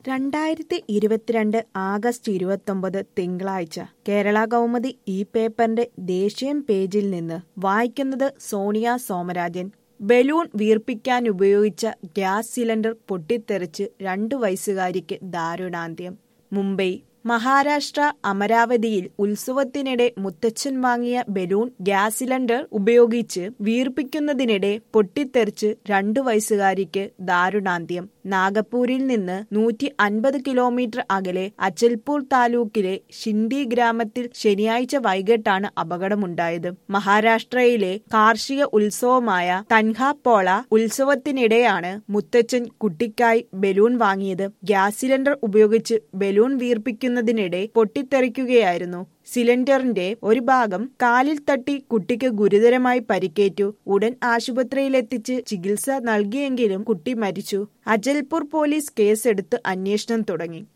രണ്ടായിരത്തി ഇരുപത്തിരണ്ട് ആഗസ്റ്റ് ഇരുപത്തൊമ്പത് തിങ്കളാഴ്ച കേരള കൗമുദി ഈ പേപ്പറിന്റെ ദേശീയം പേജിൽ നിന്ന് വായിക്കുന്നത് സോണിയ സോമരാജൻ ബലൂൺ വീർപ്പിക്കാനുപയോഗിച്ച ഗ്യാസ് സിലിണ്ടർ പൊട്ടിത്തെറിച്ച് രണ്ടു വയസ്സുകാരിക്ക് ദാരുണാന്ത്യം മുംബൈ മഹാരാഷ്ട്ര അമരാവതിയിൽ ഉത്സവത്തിനിടെ മുത്തച്ഛൻ വാങ്ങിയ ബലൂൺ ഗ്യാസ് സിലിണ്ടർ ഉപയോഗിച്ച് വീർപ്പിക്കുന്നതിനിടെ പൊട്ടിത്തെറിച്ച് രണ്ടു വയസ്സുകാരിക്ക് ദാരുണാന്ത്യം നാഗപ്പൂരിൽ നിന്ന് നൂറ്റി അൻപത് കിലോമീറ്റർ അകലെ അച്ചൽപൂർ താലൂക്കിലെ ഷിൻഡി ഗ്രാമത്തിൽ ശനിയാഴ്ച വൈകിട്ടാണ് അപകടമുണ്ടായത് മഹാരാഷ്ട്രയിലെ കാർഷിക ഉത്സവമായ തൻഹാപോള ഉത്സവത്തിനിടെയാണ് മുത്തച്ഛൻ കുട്ടിക്കായി ബലൂൺ വാങ്ങിയത് ഗ്യാസ് സിലിണ്ടർ ഉപയോഗിച്ച് ബലൂൺ വീർപ്പിക്കുന്നതിനിടെ പൊട്ടിത്തെറിക്കുകയായിരുന്നു സിലിണ്ടറിന്റെ ഒരു ഭാഗം കാലിൽ തട്ടി കുട്ടിക്ക് ഗുരുതരമായി പരിക്കേറ്റു ഉടൻ ആശുപത്രിയിലെത്തിച്ച് ചികിത്സ നൽകിയെങ്കിലും കുട്ടി മരിച്ചു അജൽപൂർ പോലീസ് കേസെടുത്ത് അന്വേഷണം തുടങ്ങി